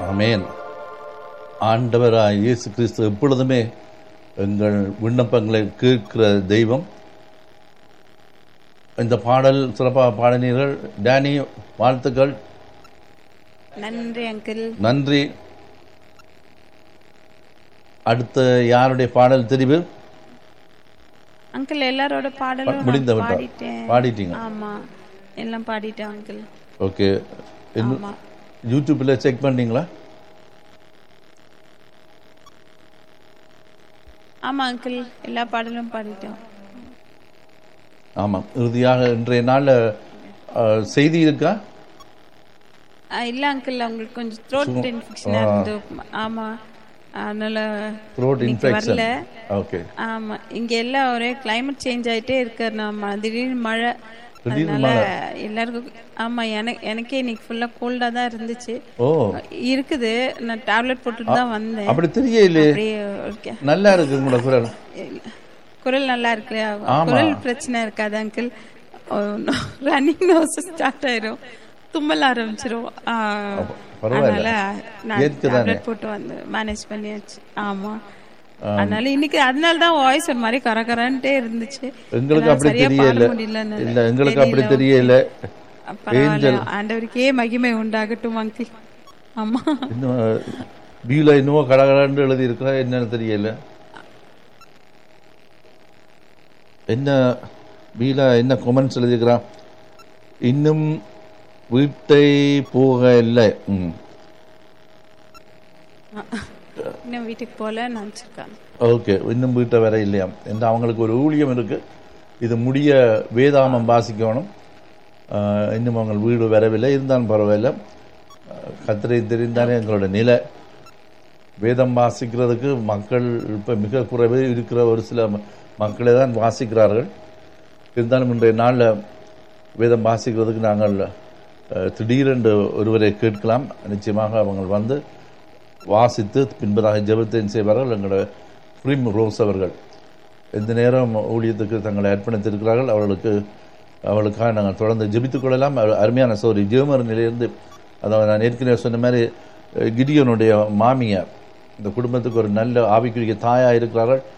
ஆமென் ஆண்டவராய் இயேசு கிறிஸ்து எப்பொழுதுமே எங்கள் விண்ணப்பங்களை கேட்கிற தெய்வம் இந்த பாடல் சிறப்பாக பாடினீர்கள் டேனி வாழ்த்துக்கள் நன்றி அங்கிள் நன்றி அடுத்த யாருடைய பாடல் தெரிவு அங்கிள் எல்லாரோட பாடலும் நான் முடிந்து விட்டா பாடிட்டேன் பாடிட்டீங்க ஆமா எல்லாம் பாடிட்டேன் அங்கிள் ஓகே இன்னும் ஆமா யூடியூப்பில் செக் பண்ணீங்களா ஆமா அங்கிள் எல்லா பாடலும் பாடிட்டோம் ஆமாம் இறுதியாக இன்றைய நாளில் செய்தி இருக்கா ஆ, இல்ல அங்கிள் அவங்களுக்கு கொஞ்சம் த்ரோட் இன்ஃபெக்ஷனா இருந்து ஆமா அதனால த்ரோட் இன்னைக்கு இன்ஃபெக்ஷன் வரல ஓகே ஆமா இங்க எல்லாம் ஒரே கிளைமேட் சேஞ்ச் ஆயிட்டே இருக்கு நம்ம திடீர்னு மழை திடீர்னு அதனால எல்லாருக்கும் ஆமா எனக்கு எனக்கே இன்னைக்கு ஃபுல்லா கோல்டா தான் இருந்துச்சு ஓ இருக்குது நான் டேப்லெட் போட்டுட்டு தான் வந்தேன் அப்படி தெரியலையே அப்படியே ஓகே நல்லா இருக்கு உங்களோட குரல் குரல் நல்லா இருக்கு குரல் பிரச்சனை இருக்காது அங்கிள் ரன்னிங் நோஸ் ஸ்டார்ட் ஆயிரும் தும்மல் ஆரம்பிச்சிரும் ஆ, பரவாயில்ல. அதனால நான் ஏற்குதானே? டேப்லெட் போட்டு வந்து மேனேஜ் பண்ணியாச்சு ஆமா அதனால இன்னைக்கு அதனால தான் வாய்ஸ் ஒரு மாதிரி கரகரன்ட்டே இருந்துச்சு எங்களுக்கு என்னால அப்படி சரியா தெரியல பாட முடியலன்னு இல்ல எங்களுக்கு அப்படி தெரியல பரவாயில்ல ஆண்டவருக்கே மகிமை உண்டாகட்டும் அங்கிள் ஆமா இன்னும் பியூல இன்னும் கடகடன்னு எழுதி இருக்கா என்னன்னு தெரியல என்ன பீல என்ன கொமெண்ட்ஸ் எழுதியிருக்கிறான் இன்னும் வீட்டை போக இல்லை ம் இன்னும் வீட்டுக்கு போல நினைச்சிருக்காங்க ஓகே இன்னும் வீட்டை வர இல்லையாம் என்று அவங்களுக்கு ஒரு ஊழியம் இருக்கு இது முடிய வேதாமம் வாசிக்கணும் ஆஹ், இன்னும் அவங்க வீடு வரவில்லை இருந்தாலும் பரவாயில்லை ஆஹ், கர்த்தரை தெரிந்தாலே எங்களோட நிலை வேதம் வாசிக்கிறதுக்கு மக்கள் இப்போ மிக குறைவே இருக்கிற ஒரு சில ம- மக்களே தான் வாசிக்கிறார்கள் இருந்தாலும் இன்றைய நாளில் வேதம் வாசிக்கிறதுக்கு நாங்கள் அஹ், திடீரென்று ஒருவரை கேட்கலாம் நிச்சயமாக அவங்க வந்து வாசித்து பின்பதாக ஜெபத்தையும் செய்வார்கள் எங்களோட பிரிம் ரோஸ் அவர்கள் எந்த நேரம் ஊழியத்துக்கு தங்களை அர்ப்பணித்திருக்கிறார்கள் அவர்களுக்கு அவளுக்காக நாங்கள் தொடர்ந்து ஜெபித்துக் கொள்ளலாம் அவர் அருமையான சோரி ஜெபமர் நிலையிலிருந்து அதாவது நான் ஏற்கனவே சொன்ன மாதிரி அஹ், கிடியோனுடைய மாமியார் இந்த குடும்பத்துக்கு ஒரு நல்ல ஆவிக்குரிய தாயாக இருக்கிறார்கள்